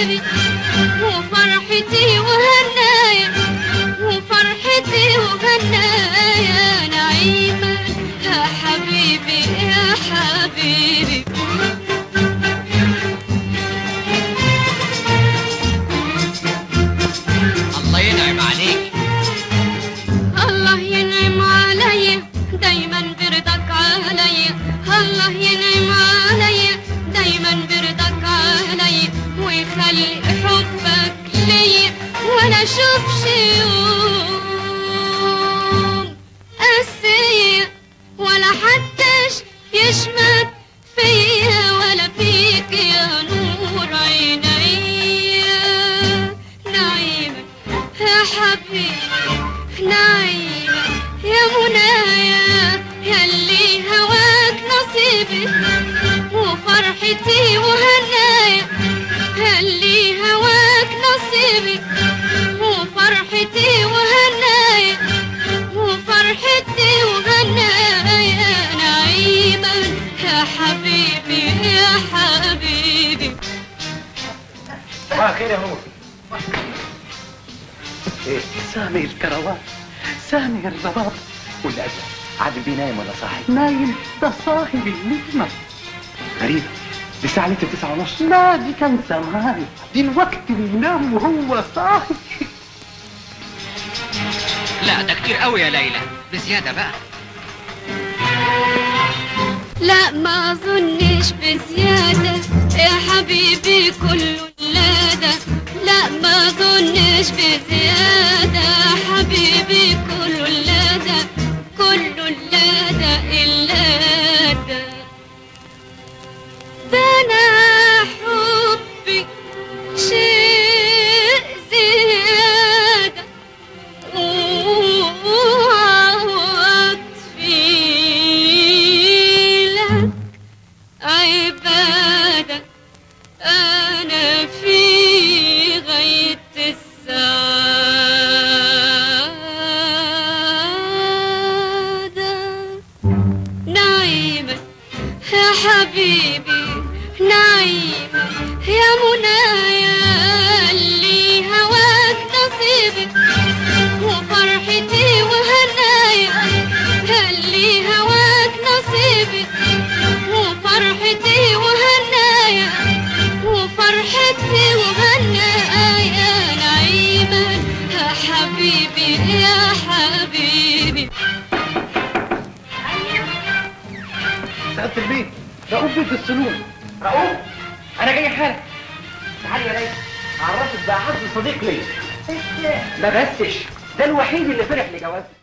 نصيبي وفرحتي وهنايا وفرحتي وهنايا نعيمة يا حبيبي يا حبيبي الله ينعم عليك الله ينعم علي دايما برضاك علي الله ينعم علي دايما برضاك علي ويخلي حبك لي ولا اشوفش يوم قاسية ولا حدش يشمت فيا ولا فيك يا نور عينيا نعيمة يا حبيبي نعيمة يا منايا ياللي هواك نصيبي وفرحتي وهنايا ياللي هواك نصيبي وفرحتي وهنايا وفرحتي وهنايا نعيمة يا حبيبي يا حبيبي صباح الخير يا نور ايه سامي الكروات سامي الرباط ولا أجل عادل بيه نايم ولا صاحي نايم ده صاحب النجمة غريب دي الساعة لسه تسعة ونص لا دي كان زمان دلوقتي بينام وهو صاحي لا ده كتير قوي يا ليلى بزيادة بقى لا ما اظنش بزيادة يا حبيبي كله ولادة لا ما اظنش بزيادة يا حبيبي كله ولادة كله ولادة إلادة ده أنا حبي شيء زيادة وعطفي لك عبادة أنا في غاية السعادة نعيمة يا حبيبي نعيمة يا منايا اللي هواك نصيبي وفرحتي وهنايا اللي هواك نصيبي وفرحتي وهنايا وفرحتي وهنايا نعيمة يا حبيبي يا حبيبي سألت البيت رؤوف بيت السلوم رؤوف أنا جاي حالا تعالي يا ليلى أعرفك بأعز صديق ليا ما بسش ده الوحيد اللي فرح لجوازك